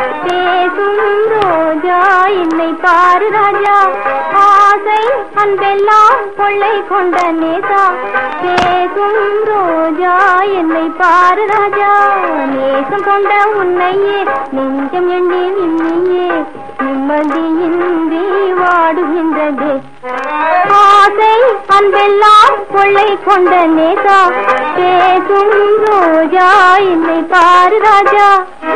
பேசும் ரோஜா என்னை பாரு ராஜா ஆசை அன்பெல்லாம் கொள்ளை கொண்ட நேசா பேசும் ரோஜா என்னை பாரு ராஜா நேசம் கொண்ட உன்னையே நெஞ்சம் எண்ணி நின்னையே நிம்மதியின்றி வாடுகின்றது ஆசை அன்பெல்லாம் கொள்ளை கொண்ட நேசா பேசும் ரோஜா என்னை பாரு ராஜா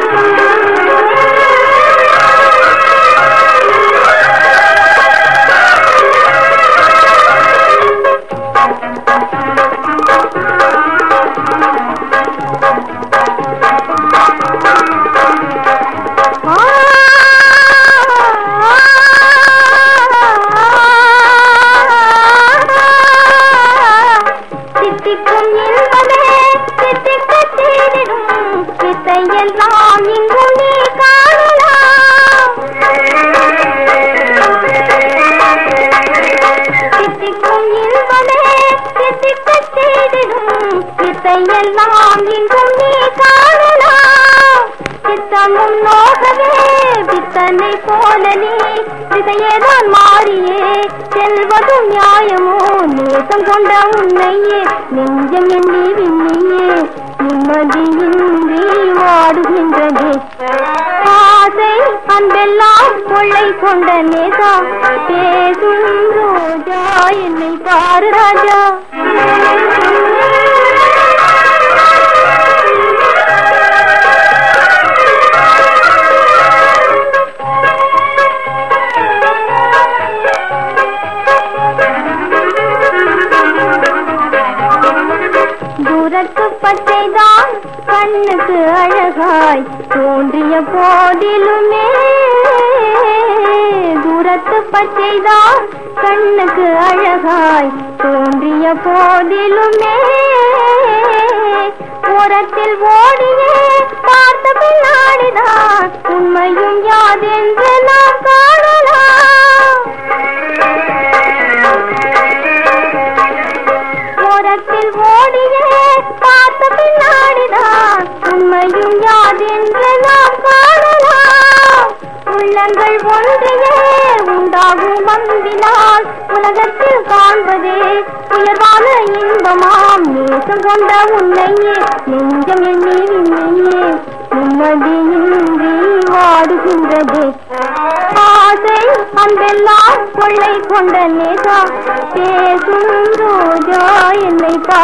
சித்திக்கும் இன்பமே சித்திக்க தேடிடும் வித்தையெல்லாம் இங்கு நீ காணலாம் சித்திக்கும் இன்பமே சித்திக்க தேடிடும் வித்தையெல்லாம் இங்கு நீ காணலாம் சித்தமும் நோகவே பித்தனை போல நீ திசையேதான் மாறியே செல்வதும் நியாயமோ நேசம் கொண்ட உன்னையே நெஞ்சம் எண்ணி விண்ணியே நிம்மதியின்றி வாடுகின்றது ஆசை அன்பெல்லாம் கொள்ளை கொண்ட நேசா பேசும் ரோஜா என்னை பாரு ராஜா தூரத்து பச்சைதான் கண்ணுக்கு அழகாய் தோன்றிய போதிலுமே தூரத்து பச்சைதான் கண்ணுக்கு அழகாய் தோன்றிய போதிலுமே ஓரத்தில் ஓடியே பார்த்த பின்னாடிதான் உண்மையும் யாதென்று நாம் காணலாம் ஓரத்தில் ஓடியே பார்த்த பின்னாடிதான் உண்மையும் யாதென்று நாம் காணலாம் உள்ளங்கள் ஒன்றையே உண்டாகும் அன்பினால் உலகத்தில் காண்பதே உயர்வான இன்பமாம் நேசம் கொண்ட உன்னையே நெஞ்சம் எண்ணி விண்ணையே நிம்மதியின்றி வாடுகின்றது ஆசை அன்பெல்லாம் கொள்ளை கொண்ட நேசா பேசும் ரோஜா என்னை பா